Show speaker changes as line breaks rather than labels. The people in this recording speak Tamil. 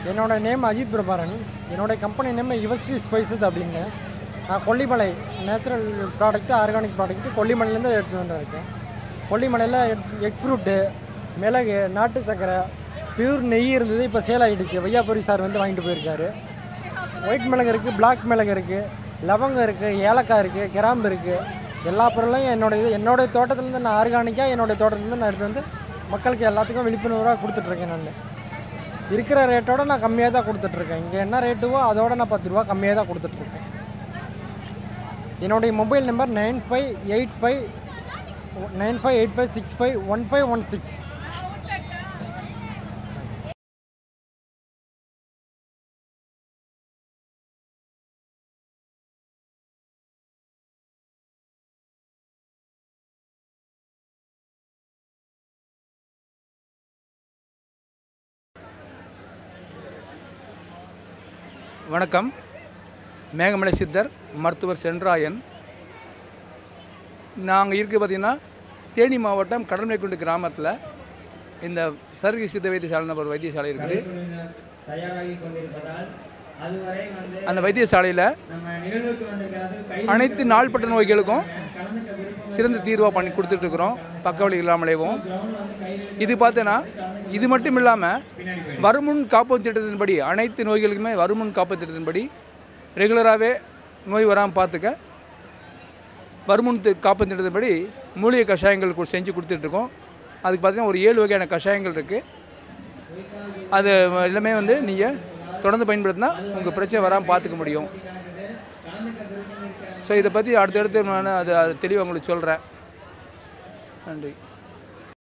என்னோட நேம் அஜித் பிரபாரன் என்னோட கம்பெனி நேம் யுவஸ்ட்ரி ஸ்பைசஸ் அப்படின்னு நான் Kollimalai natural product organic product கொல்லிமலையிலேருந்து எடுத்துகிட்டு வந்துருக்கேன் கொல்லிமலையில் எக் ஃப்ரூட்டு மிளகு நாட்டு சக்கரை பியூர் நெய் இருந்தது இப்போ சேல் ஆகிடுச்சு வையாபுரி சார் வந்து வாங்கிட்டு போயிருக்காரு ஒயிட் மிளகு இருக்குது பிளாக் மிளகு இருக்குது லவங்கம் இருக்குது ஏலக்காய் இருக்குது கிராம்பு இருக்குது எல்லா பொருளையும் என்னோட இது என்னோட தோட்டத்துலேருந்து நான் ஆர்கானிக்காக என்னோட தோட்டத்துலேருந்து நான் எடுத்து வந்து மக்களுக்கு எல்லாத்துக்கும் விழிப்புணர்வாக கொடுத்துட்ருக்கேன் நான் இருக்கிற ரேட்டோட நான் கம்மியாக தான் கொடுத்துட்ருக்கேன் இங்கே என்ன ரேட்டுவோ அதோட நான் பத்து ரூபா கம்மியாக தான் கொடுத்துட்ருக்கேன் என்னுடைய mobile number nine five eight five nine five eight five six five one five one six
வணக்கம் மேகமலை சித்தர் மருத்துவர் சென்றாயன் நாங்கள் இருக்குது பார்த்திங்கன்னா தேனி மாவட்டம் கடல்மைக்குண்டு கிராமத்தில் இந்த சருகி சித்த வைத்தியசாலை ஒரு வைத்தியசாலை இருக்குது
தயாராகி கொண்டிருப்பதால் அதுவரை வந்து
அந்த வைத்தியசாலையில்
நம்ம நிகழ்வுக்கு வந்திருக்கிறது
அனைத்து நாள்பட்ட நோய்களுக்கும் சிறந்த தீர்வாக பண்ணி கொடுத்துட்ருக்குறோம் பக்கவழி இல்லாமலேவும் இது பார்த்தோன்னா இது மட்டும் இல்லாமல் வருமுன் காப்பீட்டு திட்டத்தின்படி அனைத்து நோய்களுக்குமே வருமுன் காப்பீட்டு திட்டத்தின்படி ரெகுலராகவே நோய் வராமல் பார்த்துக்க வருமுன் தி- காப்பீட்டு திட்டத்தின்படி மூலிகை கஷாயங்கள் கு- செஞ்சு கொடுத்துட்ருக்கோம் அதுக்கு பார்த்தீங்கன்னா ஒரு ஏழு வகையான கஷாயங்கள் இருக்குது அது எல்லாமே வந்து நீங்கள் தொடர்ந்து பயன்படுத்தினா உங்கள் பிரச்சனை வராமல் பார்த்துக்க முடியும் ஸோ இதை பற்றி அடுத்தடுத்து நான் அது அது தெளிவாக உங்களுக்கு சொல்கிறேன் நன்றி